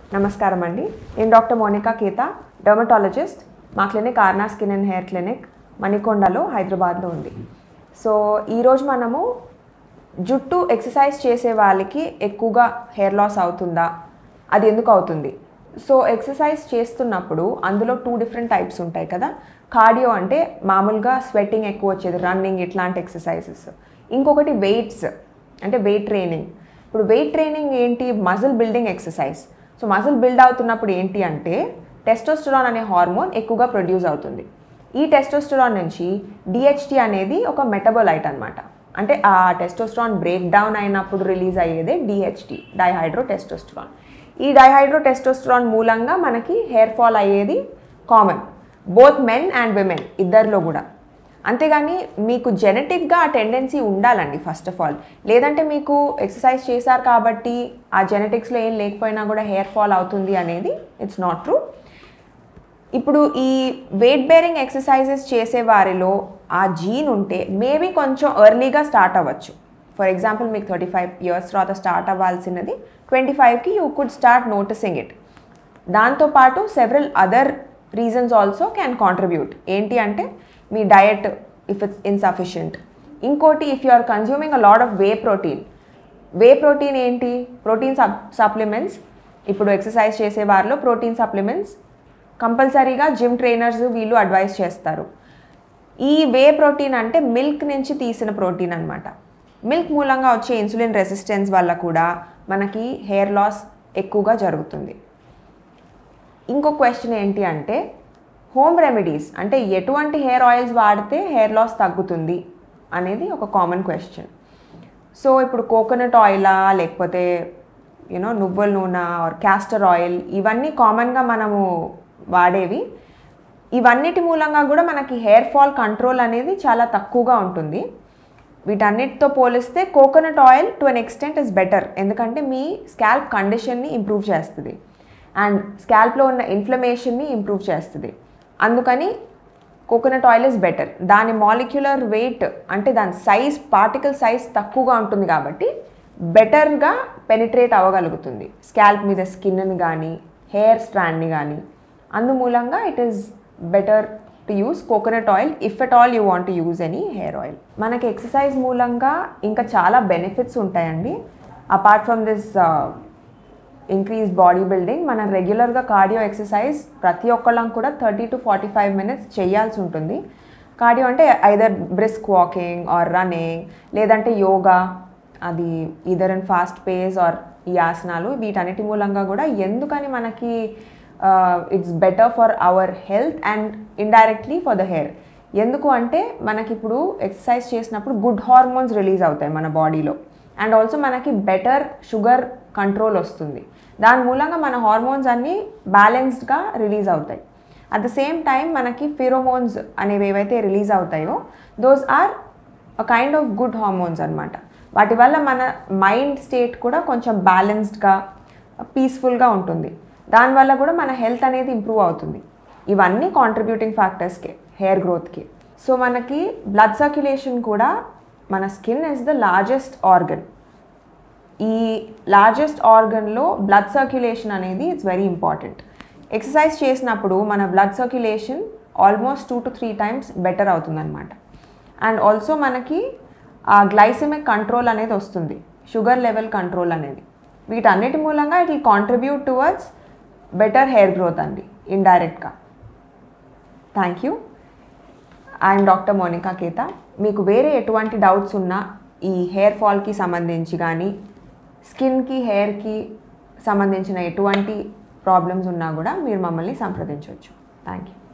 నమస్కారం అండి నేను డాక్టర్ మోనికా కేత డర్మటాలజిస్ట్ మా clinic Aarna skin and hair clinic మణికొండలో హైదరాబాద్లో ఉంది సో ఈరోజు మనము జుట్టు ఎక్సర్సైజ్ చేసే వాళ్ళకి ఎక్కువగా హెయిర్ లాస్ అవుతుందా అది ఎందుకు అవుతుంది సో ఎక్సర్సైజ్ చేస్తున్నప్పుడు అందులో టూ డిఫరెంట్ టైప్స్ ఉంటాయి కదా కార్డియో అంటే మామూలుగా స్వెట్టింగ్ ఎక్కువ వచ్చేది రన్నింగ్ ఇట్లాంటి ఎక్సర్సైజెస్ ఇంకొకటి వెయిట్స్ అంటే వెయిట్ ట్రైనింగ్ ఇప్పుడు వెయిట్ ట్రైనింగ్ ఏంటి muscle building exercise so muscle build అవుతున్నప్పుడు ఏంటి అంటే టెస్టోస్టెరాన్ అనే హార్మోన్ ఎక్కువగా ప్రొడ్యూస్ అవుతుంది ఈ టెస్టోస్టెరాన్ నుంచి డిహెచ్టి అనేది ఒక మెటబోలైట్ అనమాట అంటే ఆ టెస్టోస్టెరాన్ బ్రేక్ డౌన్ అయినప్పుడు రిలీజ్ అయ్యేదే డిహెచ్టి డైహైడ్రో టెస్టోస్టెరాన్ ఈ డైహైడ్రో టెస్టోస్టెరాన్ మూలంగా మనకి హెయిర్ ఫాల్ అయ్యేది common both men and women ఇద్దరిలో కూడా అంతేగాని మీకు జెనెటిక్గా ఆ టెండెన్సీ ఉండాలండి ఫస్ట్ ఆఫ్ ఆల్ లేదంటే మీకు ఎక్సర్సైజ్ చేశారు కాబట్టి ఆ జెనెటిక్స్లో ఏం లేకపోయినా కూడా హెయిర్ ఫాల్ అవుతుంది అనేది ఇట్స్ నాట్ ట్రూ ఇప్పుడు ఈ వెయిట్ బేరింగ్ ఎక్సర్సైజెస్ చేసే వారిలో ఆ జీన్ ఉంటే మేబీ కొంచెం ఎర్లీగా స్టార్ట్ అవ్వచ్చు ఫర్ ఎగ్జాంపుల్ మీకు థర్టీ ఫైవ్ ఇయర్స్ తర్వాత స్టార్ట్ అవ్వాల్సినది ట్వంటీ ఫైవ్కి you could start noticing it దాంతోపాటు several other reasons also can contribute ఏంటి అంటే మీ డయట్ ఇఫ్ ఇట్స్ ఇన్సఫిషియంట్ ఇంకోటి if you are consuming a lot of whey protein whey protein ఏంటి protein sup supplements ఇప్పుడు exercise చేసే వారిలో ప్రోటీన్ సప్లిమెంట్స్ కంపల్సరీగా జిమ్ ట్రైనర్స్ వీళ్ళు అడ్వైస్ చేస్తారు ఈ వే ప్రోటీన్ అంటే మిల్క్ నుంచి తీసిన ప్రోటీన్ అనమాట మిల్క్ మూలంగా వచ్చే ఇన్సులిన్ రెసిస్టెన్స్ వల్ల కూడా మనకి హెయిర్ లాస్ ఎక్కువగా జరుగుతుంది ఇంకో క్వశ్చన్ ఏంటి అంటే హోమ్ రెమెడీస్ అంటే ఎటువంటి హెయిర్ ఆయిల్స్ వాడితే హెయిర్ లాస్ తగ్గుతుంది అనేది ఒక కామన్ క్వశ్చన్ సో ఇప్పుడు కోకోనట్ ఆయిలా లేకపోతే యూనో నువ్వుల నూనె ఆర్ క్యాస్టర్ ఆయిల్ ఇవన్నీ కామన్గా మనము వాడేవి ఇవన్నిటి మూలంగా కూడా మనకి హెయిర్ ఫాల్ కంట్రోల్ అనేది చాలా తక్కువగా ఉంటుంది వీటన్నిటితో పోలిస్తే coconut oil to an extent is better ఎందుకంటే మీ స్కాల్ప్ కండిషన్ని ఇంప్రూవ్ చేస్తుంది అండ్ స్కాల్ప్లో ఉన్న ఇన్ఫ్లమేషన్ని ఇంప్రూవ్ చేస్తుంది అందుకని కోకోనట్ ఆయిల్ ఇస్ బెటర్ దాని మాలిక్యులర్ వెయిట్ అంటే దాని సైజ్ పార్టికల్ సైజ్ తక్కువగా ఉంటుంది కాబట్టి బెటర్గా పెనిట్రేట్ అవ్వగలుగుతుంది స్కాల్ప్ మీద స్కిన్ని కానీ హెయిర్ స్ట్రాండ్ని కానీ అందుమూలంగా it is better to use coconut oil if at all you want to use any hair oil మనకి ఎక్సర్సైజ్ మూలంగా ఇంకా చాలా బెనిఫిట్స్ ఉంటాయండి apart from this increase body building మనం రెగ్యులర్గా కార్డియో ఎక్సర్సైజ్ ప్రతి ఒక్కళ్ళం కూడా thirty to forty five minutes చేయాల్సి ఉంటుంది కార్డియో అంటే either brisk walking or running లేదంటే యోగా అది either in fast pace or ఈ ఆసనాలు వీటన్నిటి మూలంగా కూడా ఎందుకని మనకి it's better for our health and indirectly for the hair ఎందుకు అంటే మనకి ఇప్పుడు ఎక్సర్సైజ్ చేసినప్పుడు గుడ్ హార్మోన్స్ రిలీజ్ అవుతాయి మన బాడీలో అండ్ ఆల్సో మనకి బెటర్ షుగర్ కంట్రోల్ వస్తుంది దాని మూలంగా మన హార్మోన్స్ అన్నీ బ్యాలెన్స్డ్గా రిలీజ్ అవుతాయి అట్ ద సేమ్ టైం మనకి ఫిరోమోన్స్ అనేవి ఏవైతే రిలీజ్ అవుతాయో those are a kind of good hormones అనమాట వాటి వల్ల మన మైండ్ స్టేట్ కూడా కొంచెం బ్యాలెన్స్డ్గా పీస్ఫుల్గా ఉంటుంది దానివల్ల కూడా మన హెల్త్ అనేది ఇంప్రూవ్ అవుతుంది ఇవన్నీ కాంట్రిబ్యూటింగ్ ఫ్యాక్టర్స్కే హెయిర్ గ్రోత్కి సో మనకి బ్లడ్ సర్క్యులేషన్ కూడా మన skin is the largest organ ఈ లార్జెస్ట్ ఆర్గన్లో బ్లడ్ సర్క్యులేషన్ అనేది ఇట్స్ వెరీ ఇంపార్టెంట్ ఎక్సర్సైజ్ చేసినప్పుడు మన blood circulation almost two to three times better అవుతుందన్నమాట అండ్ ఆల్సో మనకి ఆ గ్లైసెమిక్ కంట్రోల్ అనేది వస్తుంది షుగర్ లెవెల్ కంట్రోల్ అనేది వీటన్నిటి మూలంగా it will contribute towards better hair growth అండి ఇండైరెక్ట్గా thank you I'm doctor Monika Keta మీకు వేరే ఎటువంటి డౌట్స్ ఉన్నా ఈ హెయిర్ ఫాల్కి సంబంధించి కానీ స్కిన్కి హెయిర్కి సంబంధించిన ఎటువంటి ప్రాబ్లమ్స్ ఉన్నా కూడా మీరు మమ్మల్ని సంప్రదించవచ్చు థ్యాంక్ యూ